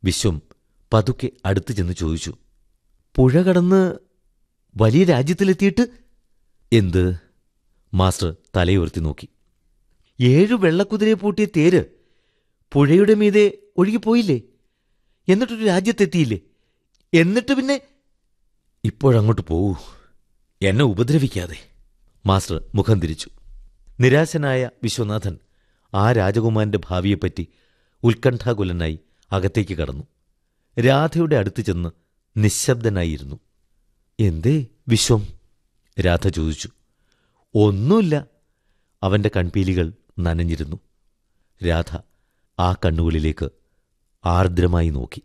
വിശ്വം പതുക്കെ അടുത്തു ചെന്ന് ചോദിച്ചു പുഴ കടന്ന് വലിയ രാജ്യത്തിലെത്തിയിട്ട് എന്ത് മാസ്റ്റർ തലയുയർത്തി നോക്കി ഏഴു വെള്ളക്കുതിരയെ പൂട്ടിയ തേര് പുഴയുടെ മീതെ ഒഴുകിപ്പോയില്ലേ എന്നിട്ടൊരു രാജ്യത്തെത്തിയില്ലേ എന്നിട്ട് പിന്നെ ഇപ്പോഴങ്ങോട്ട് പോവൂ എന്നെ ഉപദ്രവിക്കാതെ മാസ്റ്റർ മുഖം തിരിച്ചു നിരാശനായ വിശ്വനാഥൻ ആ രാജകുമാരന്റെ ഭാവിയെപ്പറ്റി ഉത്കണ്ഠാകുലനായി അകത്തേക്ക് കടന്നു രാധയുടെ അടുത്ത് ചെന്ന് നിശബ്ദനായിരുന്നു എന്തേ വിശ്വം രാധ ചോദിച്ചു ഒന്നുമില്ല അവന്റെ കൺപീലികൾ നനഞ്ഞിരുന്നു രാധ ആ കണ്ണുകളിലേക്ക് ആർദ്രമായി നോക്കി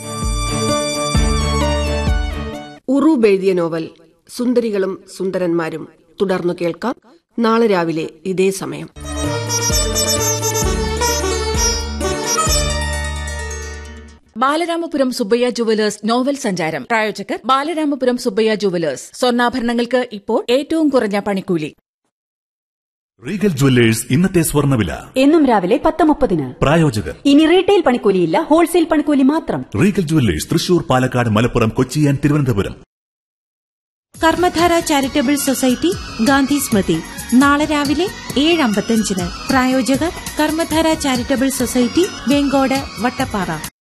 ഉറൂബ് എഴുതിയ നോവൽ സുന്ദരികളും സുന്ദരന്മാരും തുടർന്നു കേൾക്കാം നാളെ രാവിലെ ഇതേ സമയം ബാലരാമപുരം സുബ്ബയ്യ ജുവലേഴ്സ് നോവൽ സഞ്ചാരം പ്രായോജകർ ബാലരാമപുരം സുബ്ബയ്യ ജുവലേഴ്സ് സ്വർണ്ണാഭരണങ്ങൾക്ക് ഇപ്പോൾ ഏറ്റവും കുറഞ്ഞ പണിക്കൂലി റീഗൽ ജുവല്ലേഴ്സ് ഇന്നത്തെ സ്വർണ്ണവില എന്നും രാവിലെ പത്ത് മുപ്പതിന് പ്രായോജകർ ഇനി റീറ്റെയിൽ പണിക്കൂലിയില്ല ഹോൾസെയിൽ പണിക്കൂലി മാത്രം Regal jewellers Thrissur Palakkad Malappuram Kochi and Thiruvananthapuram Karmadhara charitable society Gandhi Smriti നാളെ രാവിലെ ഏഴ് അമ്പത്തഞ്ചിന് പ്രായോജകർ കർമ്മധാര ചാരിറ്റബിൾ സൊസൈറ്റി വെങ്കോട് വട്ടപ്പാറ